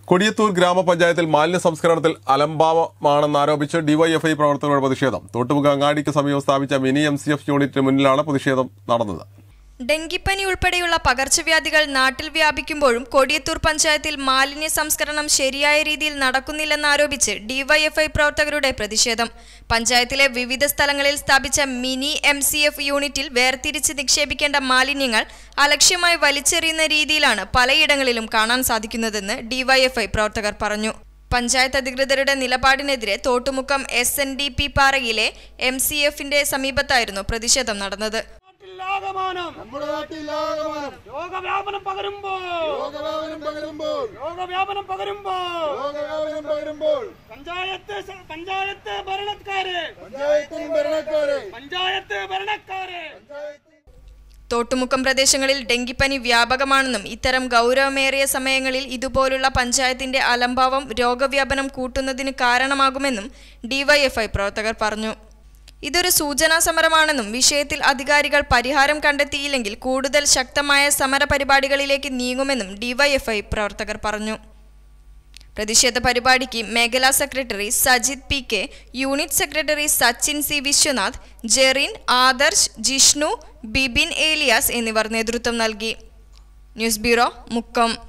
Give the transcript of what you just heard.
കൊടിയത്തൂർ ഗ്രാമപഞ്ചായത്തിൽ മാലിന്യ സംസ്കരണത്തിൽ അലംഭാവമാണെന്നാരോപിച്ച് ഡിവൈഎഫ്ഐ പ്രവർത്തകരുടെ പ്രതിഷേധം തോട്ടുമുഖ അങ്ങാടിക്ക് സമീപം സ്ഥാപിച്ച മിനി എം സി എഫ് യൂണിറ്റിന് മുന്നിലാണ് പ്രതിഷേധം നടന്നത് ഡെങ്കിപ്പനി ഉൾപ്പെടെയുള്ള പകർച്ചവ്യാധികൾ നാട്ടിൽ വ്യാപിക്കുമ്പോഴും കൊടിയത്തൂർ പഞ്ചായത്തിൽ മാലിന്യ സംസ്കരണം ശരിയായ രീതിയിൽ നടക്കുന്നില്ലെന്നാരോപിച്ച് ഡിവൈഎഫ്ഐ പ്രവർത്തകരുടെ പ്രതിഷേധം പഞ്ചായത്തിലെ വിവിധ സ്ഥലങ്ങളിൽ സ്ഥാപിച്ച മിനി എം സി എഫ് യൂണിറ്റിൽ വേർതിരിച്ച് നിക്ഷേപിക്കേണ്ട മാലിന്യങ്ങൾ അലക്ഷ്യമായി വലിച്ചെറിയുന്ന രീതിയിലാണ് പലയിടങ്ങളിലും കാണാൻ സാധിക്കുന്നതെന്ന് ഡിവൈഎഫ്ഐ പ്രവർത്തകർ പറഞ്ഞു പഞ്ചായത്ത് അധികൃതരുടെ നിലപാടിനെതിരെ Thottumukkam S N D P പാറയിലെ എം സി എഫിന്റെ സമീപത്തായിരുന്നു പ്രതിഷേധം നടന്നത് നാട്ടിലാകമാനം നമ്മുടെ നാട്ടിലാകമാനം രോഗവ്യാപനം പകരുമ്പോൾ രോഗവ്യാപനം പകരുമ്പോൾ രോഗവ്യാപനം പകരുമ്പോൾ രോഗവ്യാപനം പകരുമ്പോൾ പഞ്ചായത്ത് സ- പഞ്ചായത്ത് ഭരണക്കാര് പഞ്ചായത്തും ഭരണക്കാരെ പഞ്ചായത്ത് ഭരണക്കാര് തോട്ടുമുക്കം പ്രദേശങ്ങളിൽ ഡെങ്കിപ്പനി വ്യാപകമാണെന്നും ഇത്തരം ഗൗരവമേറിയ സമയങ്ങളിൽ ഇതുപോലുള്ള പഞ്ചായത്തിന്റെ അലംഭാവം രോഗവ്യാപനം കൂട്ടുന്നതിന് കാരണമാകുമെന്നും ഡിവൈഎഫ്ഐ പ്രവർത്തകർ പറഞ്ഞു ഇതൊരു സൂചനാ സമരമാണെന്നും വിഷയത്തിൽ അധികാരികൾ പരിഹാരം കണ്ടെത്തിയില്ലെങ്കിൽ കൂടുതൽ ശക്തമായ സമര പരിപാടികളിലേക്ക് നീങ്ങുമെന്നും ഡിവൈഎഫ്ഐ പ്രവർത്തകർ പറഞ്ഞു പ്രതിഷേധ പരിപാടിക്ക് മേഖലാ secretary Sajith P K unit secretary Sachin C Viswanath Jerin Adarsh Jishnu Bibin Elias എന്നിവർ നേതൃത്വം നൽകി ന്യൂസ് ബ്യൂറോ മുക്കം